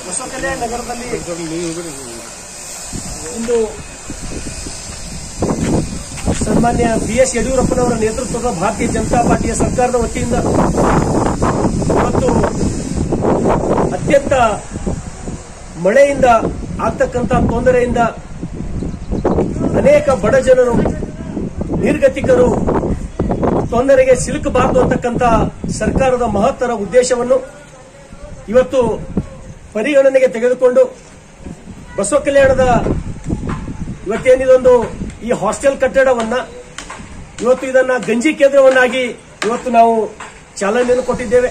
ಬಸವ ಕಲ್ಯಾಣ ನಗರದಲ್ಲಿ ಇಂದು ಸನ್ಮಾನ್ಯ B S ಯಡಿಯೂರಪ್ಪನವರ ನೇತೃತ್ವದ ಭಾರತೀಯ ಜನತಾ ಪಾರ್ಟಿಯ ಸರ್ಕಾರದ ವತಿಯಿಂದ ಇವತ್ತು ಅತ್ಯಂತ ಮಳೆಯಿಂದ ಆಗ್ತಕ್ಕಂಥ ತೊಂದರೆಯಿಂದ ಅನೇಕ ಬಡ ಜನರು ನಿರ್ಗತಿಕರು ತೊಂದರೆಗೆ ಸಿಲುಕಬಾರದು ಅಂತಕ್ಕಂಥ ಸರ್ಕಾರದ ಮಹತ್ತರ ಉದ್ದೇಶವನ್ನು ಇವತ್ತು ಪರಿಗಣನೆಗೆ ತೆಗೆದುಕೊಂಡು ಬಸವ ಕಲ್ಯಾಣದ ಇವತ್ತೇನಿದೊಂದು ಈ ಹಾಸ್ಟೆಲ್ ಕಟ್ಟಡವನ್ನ ಇವತ್ತು ಇದನ್ನ ಗಂಜಿ ಕೇಂದ್ರವನ್ನಾಗಿ ಇವತ್ತು ನಾವು ಚಾಲನೆಯನ್ನು ಕೊಟ್ಟಿದ್ದೇವೆ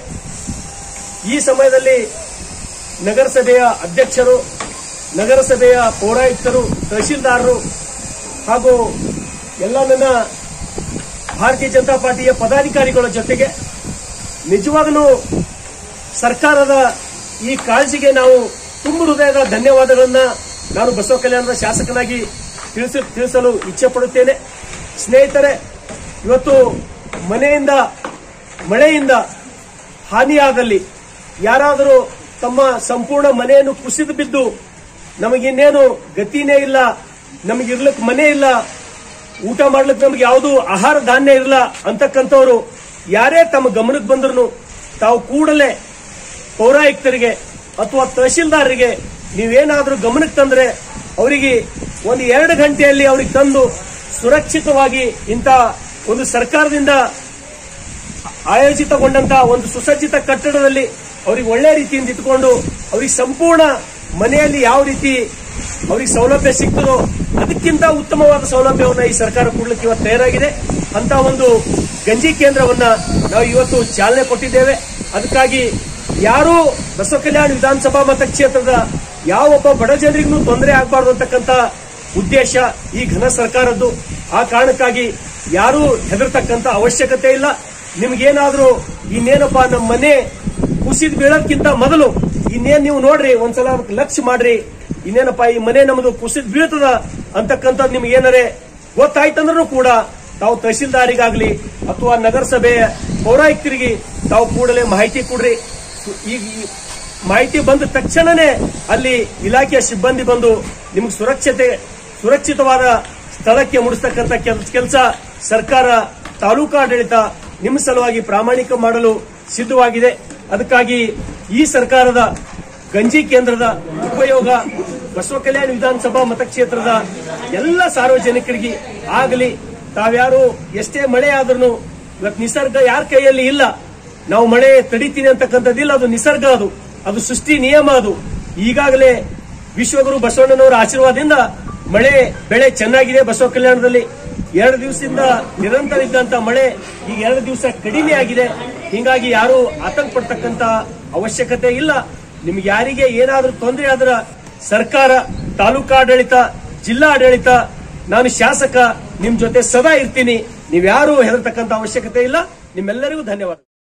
ಈ ಸಮಯದಲ್ಲಿ ನಗರಸಭೆಯ ಅಧ್ಯಕ್ಷರು ನಗರಸಭೆಯ ಪೌರಾಯುಕ್ತರು ತಹಶೀಲ್ದಾರರು ಹಾಗೂ ಎಲ್ಲ ನನ್ನ ಭಾರತೀಯ ಜನತಾ ಪಾರ್ಟಿಯ ಪದಾಧಿಕಾರಿಗಳ ಜೊತೆಗೆ ನಿಜವಾಗಲೂ ಸರ್ಕಾರದ ಈ ಕಾಳಜಿಗೆ ನಾವು ತುಂಬ ಹೃದಯದ ಧನ್ಯವಾದಗಳನ್ನ ನಾನು ಬಸವ ಕಲ್ಯಾಣದ ಶಾಸಕನಾಗಿ ತಿಳಿಸ ತಿಳಿಸಲು ಇಚ್ಛೆ ಪಡುತ್ತೇನೆ ಸ್ನೇಹಿತರೆ ಇವತ್ತು ಮನೆಯಿಂದ ಮಳೆಯಿಂದ ಹಾನಿಯಾದಲ್ಲಿ ಯಾರಾದರೂ ತಮ್ಮ ಸಂಪೂರ್ಣ ಮನೆಯನ್ನು ಕುಸಿದು ಬಿದ್ದು ನಮಗಿನ್ನೇನು ಗತಿನೇ ಇಲ್ಲ ನಮಗಿರ್ಲಿಕ್ಕೆ ಮನೆ ಇಲ್ಲ ಊಟ ಮಾಡ್ಲಿಕ್ಕೆ ನಮ್ಗೆ ಯಾವುದು ಆಹಾರ ಧಾನ್ಯ ಇರಲ್ಲ ಅಂತಕ್ಕಂಥವ್ರು ಯಾರೇ ತಮ್ಮ ಗಮನಕ್ಕೆ ಬಂದ್ರು ತಾವು ಕೂಡಲೇ ಪೌರಾಯುಕ್ತರಿಗೆ ಅಥವಾ ತಹಶೀಲ್ದಾರರಿಗೆ ನೀವೇನಾದ್ರೂ ಗಮನಕ್ಕೆ ತಂದ್ರೆ ಅವರಿಗೆ ಒಂದು ಎರಡು ಗಂಟೆಯಲ್ಲಿ ಅವ್ರಿಗೆ ತಂದು ಸುರಕ್ಷಿತವಾಗಿ ಇಂಥ ಒಂದು ಸರ್ಕಾರದಿಂದ ಆಯೋಜಿತಗೊಂಡಂತಹ ಒಂದು ಸುಸಜ್ಜಿತ ಕಟ್ಟಡದಲ್ಲಿ ಅವ್ರಿಗೆ ಒಳ್ಳೆ ರೀತಿಯಿಂದ ಇಟ್ಕೊಂಡು ಅವ್ರಿಗೆ ಸಂಪೂರ್ಣ ಮನೆಯಲ್ಲಿ ಯಾವ ರೀತಿ ಅವ್ರಿಗೆ ಸೌಲಭ್ಯ ಸಿಗ್ತದೋ ಅದಕ್ಕಿಂತ ಉತ್ತಮವಾದ ಸೌಲಭ್ಯವನ್ನ ಈ ಸರ್ಕಾರ ಕೊಡ್ಲಿಕ್ಕೆ ಇವತ್ತು ತಯಾರಾಗಿದೆ ಅಂತ ಒಂದು ಗಂಜಿ ಕೇಂದ್ರವನ್ನ ನಾವು ಇವತ್ತು ಚಾಲನೆ ಕೊಟ್ಟಿದ್ದೇವೆ ಅದಕ್ಕಾಗಿ ಯಾರೂ ಬಸವ ಕಲ್ಯಾಣ ವಿಧಾನಸಭಾ ಮತಕ್ಷೇತ್ರದ ಯಾವೊಬ್ಬ ಬಡ ಜನರಿಗೂ ತೊಂದರೆ ಆಗಬಾರ್ದು ಅಂತಕ್ಕಂಥ ಉದ್ದೇಶ ಈ ಘನ ಸರ್ಕಾರದ್ದು ಆ ಕಾರಣಕ್ಕಾಗಿ ಯಾರೂ ಹೆದರ್ತಕ್ಕಂಥ ಅವಶ್ಯಕತೆ ಇಲ್ಲ ನಿಮ್ಗೇನಾದ್ರೂ ಇನ್ನೇನಪ್ಪ ನಮ್ಮ ಮನೆ ಕುಸಿದ್ ಬೀಳೋದ್ಕಿಂತ ಮೊದಲು ಇನ್ನೇನ್ ನೀವು ನೋಡ್ರಿ ಒಂದ್ಸಲ ಅದಕ್ಕೆ ಲಕ್ಷ್ಯ ಮಾಡ್ರಿ ಇನ್ನೇನಪ್ಪ ಈ ಮನೆ ನಮ್ದು ಕುಸಿದ್ ಬೀಳ್ತದ ಅಂತಕ್ಕಂಥದ್ದು ನಿಮ್ಗೆ ಏನಾರೆ ಗೊತ್ತಾಯ್ತಂದ್ರೂ ಕೂಡ ತಾವು ತಹಶೀಲ್ದಾರಿಗಾಗ್ಲಿ ಅಥವಾ ನಗರಸಭೆಯ ಪೌರಾಯುಕ್ತರಿಗೆ ತಾವು ಕೂಡಲೇ ಮಾಹಿತಿ ಕೊಡ್ರಿ ಈಗ ಈ ಮಾಹಿತಿ ಬಂದ ತಕ್ಷಣನೇ ಅಲ್ಲಿ ಇಲಾಖೆಯ ಸಿಬ್ಬಂದಿ ಬಂದು ನಿಮ್ಗೆ ಸುರಕ್ಷತೆ ಸುರಕ್ಷಿತವಾದ ಸ್ಥಳಕ್ಕೆ ಮುಡಿಸ್ತಕ್ಕಂಥ ಕೆಲಸ ಸರ್ಕಾರ ತಾಲೂಕು ಆಡಳಿತ ನಿಮ್ಮ ಸಲುವಾಗಿ ಪ್ರಾಮಾಣಿಕ ಮಾಡಲು ಸಿದ್ಧವಾಗಿದೆ ಅದಕ್ಕಾಗಿ ಈ ಸರ್ಕಾರದ ಗಂಜಿ ಕೇಂದ್ರದ ಉಪಯೋಗ ಬಸವ ಕಲ್ಯಾಣ ವಿಧಾನಸಭಾ ಮತಕ್ಷೇತ್ರದ ಎಲ್ಲ ಸಾರ್ವಜನಿಕರಿಗೆ ಆಗಲಿ ತಾವ್ಯಾರು ಎಷ್ಟೇ ಮಳೆ ಆದ್ರೂ ಇವತ್ತು ನಿಸರ್ಗ ಯಾರ ಕೈಯಲ್ಲಿ ಇಲ್ಲ ನಾವು ಮಳೆ ತಡಿತೀನಿ ಅಂತಕ್ಕಂಥದ್ದಿಲ್ಲ ಅದು ನಿಸರ್ಗ ಅದು ಅದು ಸೃಷ್ಟಿ ನಿಯಮ ಅದು ಈಗಾಗಲೇ ವಿಶ್ವಗುರು ಬಸವಣ್ಣನವರ ಆಶೀರ್ವಾದದಿಂದ ಮಳೆ ಬೆಳೆ ಚೆನ್ನಾಗಿದೆ ಬಸವ ಕಲ್ಯಾಣದಲ್ಲಿ ಎರಡು ದಿವಸದಿಂದ ನಿರಂತರ ಇದ್ದಂತ ಮಳೆ ಈಗ ಎರಡು ದಿವಸ ಕಡಿಮೆ ಆಗಿದೆ ಹೀಗಾಗಿ ಯಾರು ಆತಂಕ ಪಡ್ತಕ್ಕಂತ ಅವಶ್ಯಕತೆ ಇಲ್ಲ ನಿಮ್ಗೆ ಯಾರಿಗೆ ಏನಾದ್ರೂ ತೊಂದರೆ ಆದ್ರ ಸರ್ಕಾರ ತಾಲೂಕಾಡಳಿತ ಜಿಲ್ಲಾ ಆಡಳಿತ ನಾನು ಶಾಸಕ ನಿಮ್ ಜೊತೆ ಸದಾ ಇರ್ತೀನಿ ನೀವ್ಯಾರು ಹೆದರ್ತಕ್ಕಂತ ಅವಶ್ಯಕತೆ ಇಲ್ಲ ನಿಮ್ಮೆಲ್ಲರಿಗೂ ಧನ್ಯವಾದ